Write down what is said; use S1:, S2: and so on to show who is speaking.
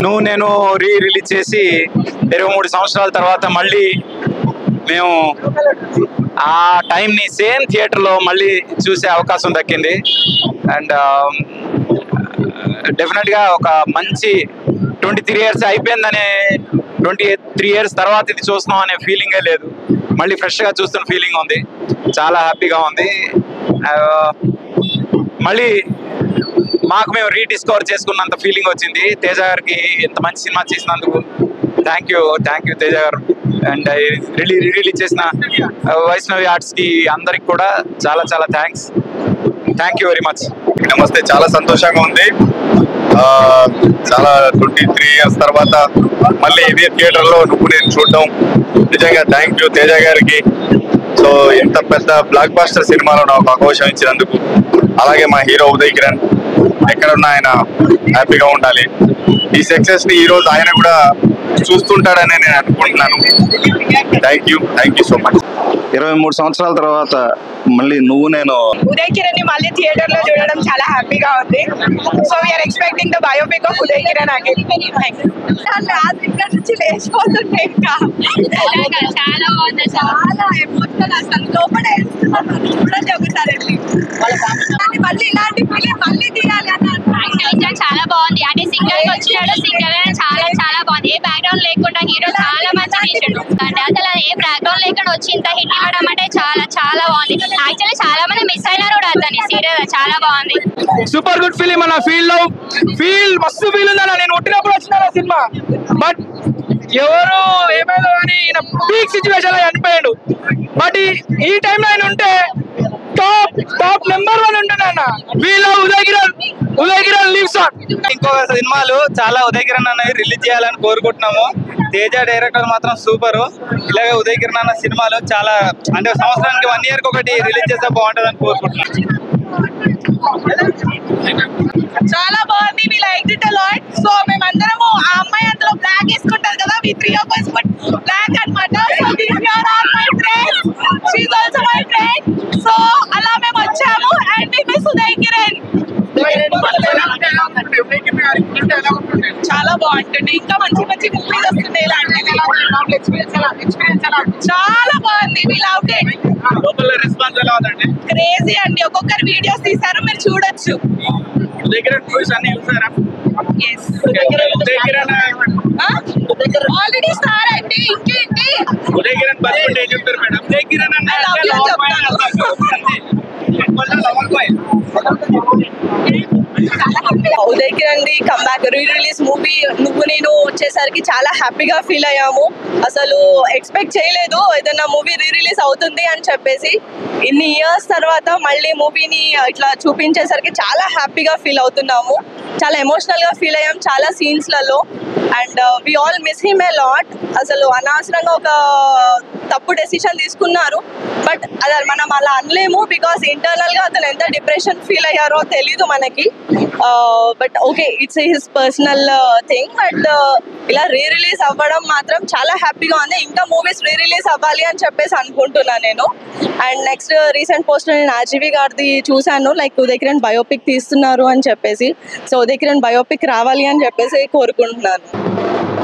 S1: నువ్వు నేను re release చేసి ఇరవై మూడు సంవత్సరాల తర్వాత మళ్ళీ మేము ఆ టైంని సేమ్ థియేటర్లో మళ్ళీ చూసే అవకాశం దక్కింది అండ్ డెఫినెట్గా ఒక మంచి ట్వంటీ త్రీ ఇయర్స్ అయిపోయిందనే ట్వంటీ త్రీ ఇయర్స్ తర్వాత ఇది చూస్తున్నాం అనే ఫీలింగే లేదు మళ్ళీ ఫ్రెష్గా చూస్తున్న ఫీలింగ్ ఉంది చాలా హ్యాపీగా ఉంది ఆ, మళ్ళీ మాకు మేము రీడిస్కవర్ చేసుకున్నంత ఫీలింగ్ వచ్చింది తేజ గారికి ఇంత మంచి సినిమా చేసినందుకు thank you thank you Teja గారు అండ్ రిలీ రిలీజ్ చేసిన వైష్ణవి ఆర్ట్స్ కి అందరికి కూడా చాలా చాలా thanks thank you very much
S2: నమస్తే చాలా సంతోషంగా ఉంది ఆ, చాలా ట్వంటీ త్రీ ఇయర్స్ తర్వాత మళ్ళీ ఇదే థియేటర్ లో నువ్వు నేను చూడడం నిజంగా థ్యాంక్ యూ తేజ గారికి సో ఇంత పెద్ద బ్లాక్ బాస్టర్ సినిమాలో నాకు అవకాశం ఇచ్చినందుకు అలాగే మా హీరో ఉదయ్ కిరణ్ ఎక్కడున్నా ఆయన హ్యాపీగా ఉండాలి ఈ సక్సెస్ ని ఈ రోజు ఆయన కూడా చూస్తుంటాడని నేను అనుకుంటున్నాను thank you thank you so much
S3: ఇరవై మూడు సంవత్సరాల తర్వాత మళ్ళీ నువ్వు నేను
S4: ఉదయ్ కిరణ్ ని మళ్ళీ థియేటర్ లో చూడడం చాలా హ్యాపీగా ఉంది so we are expecting the biopic of Uday Kiran again ఇక్కడ నుంచి లేచిపోతుంటే ఇంకా
S5: చాలా బాగుంది
S4: చాలా ఎమోషనల్ అసలు లోపల ఏడుస్తున్నారు. చూడండి ఒకసారి వెళ్ళి. కానీ మళ్ళీ ఇలాంటి ఫిలిం మళ్ళీ తీయాలి అన్న
S5: యాక్చువల్ చాలా బాగుంది అంటే సింగల్ గా వచ్చినాడు సింగల్ గా చాలా చాలా బాగుంది ఏ బ్యాక్గ్రౌండ్ లేకుండా హీరో చాలా మంచిగా తీసాడు అంటే అసలు ఏ బ్యాక్గ్రౌండ్ లేకుండా వచ్చి ఇంత హిట్ ఇవ్వడం అంటే చాలా చాలా బాగుంది యాక్చువల్లీ చాలా మంది మిస్ అయినారు కూడా అతని సీరియల్ చాలా బాగుంది
S6: సూపర్ గుడ్ ఫిలిం అన్న ఫీల్ లో ఫీల్ మస్తు ఫీల్ ఉందన్న నేను పుట్టినప్పుడు వచ్చిన సినిమా బట్ ఎవరు ఏమైనా కానీ ఈయన పీక్ సిచ్యువేషన్ లో చనిపోయాడు బట్ ఈ- ఈ టైంలో ఆయన ఉంటే టాప్ టాప్ నెంబర్ వన్ ఉంటున్నా వీళ్ళ ఉదయగిరన్ ఉదయగిరన్ లీవ్స్ ఆన్
S1: ఇంకో సినిమాలు చాలా ఉదయ్ కిరణ్ అన్నవి రిలీజ్ చేయాలని కోరుకుంటున్నాము తేజ డైరెక్టర్ మాత్రం సూపర్ ఇలాగే ఉదయ్ కిరణ్ అన్న సినిమాలు చాలా అంటే సంవత్సరానికి వన్ ఇయర్ ఒకటి రిలీజ్ చేస్తే బాగుంటుందని కోరుకుంటున్నాను
S4: చాలా బాగుంది we like it lot so మేమందరము ఆ అమ్మాయి అందులో బ్లాక్ వేసుకుంటారు కదా we three of us put black అన్నమాట so these are all my friends she is also my friend so అలా మేము వచ్చాము and we miss Uday Kiran చాలా బాగుంటుంది ఇంకా మంచి మంచి మూవీస్ వస్తున్నాయి ఇలాంటివి చాలా బాగుంది మీ లవ్ ఇట్
S1: లోపల రెస్పాన్స్ ఎలా ఉందండి
S4: క్రేజీ అండి ఒక్కొక్కరు వీడియోస్ తీసారు మీరు చూడొచ్చు
S1: ఉదయ్ కిరణ్ మూవీస్ అన్ని చూసారా
S4: yes
S1: Uday Kiran
S4: already star అండి ఇంకేంటి
S1: ఉదయ్ కిరణ్ బతుకుంటే ఏం చెప్తారు మేడం ఉదయ్ కిరణ్ అన్న
S4: I love you చెప్తాను. Uday Kiran the comeback re release movie నువ్వు నేను వచ్చేసరికి చాలా హ్యాపీగా ఫీల్ అయ్యాము అసలు ఎక్స్పెక్ట్ చేయలేదు ఏదైనా మూవీ రీ రిలీజ్ అవుతుంది అని చెప్పేసి ఇన్ని ఇయర్స్ తర్వాత మళ్ళీ మూవీని ఇట్లా చూపించేసరికి చాలా హ్యాపీగా ఫీల్ అవుతున్నాము చాలా ఎమోషనల్ గా ఫీల్ అయ్యాం చాలా సీన్స్లలో and we all miss him a lot అసలు అనవసరంగా ఒక తప్పు డెసిషన్ తీసుకున్నారు బట్ అదే మనం అలా అనలేము బికాస్ ఇంటర్నల్ గా అతను ఎంత డిప్రెషన్ ఫీల్ అయ్యారో తెలీదు మనకి but okay it's his personal thing but ఇలా రీ రిలీజ్ అవ్వడం మాత్రం చాలా హ్యాపీగా ఉంది ఇంకా మూవీస్ రీ రిలీజ్ అవ్వాలి అని చెప్పేసి అనుకుంటున్నాను నేను అండ్ నెక్స్ట్ రీసెంట్ పోస్ట్ నేను ఆర్జీవి గారిది చూశాను లైక్ ఉదయ్ కిరణ్ బయోపిక్ తీస్తున్నారు అని చెప్పేసి సో ఉదయ్ కిరణ్ బయోపిక్ రావాలి అని చెప్పేసి కోరుకుంటున్నాను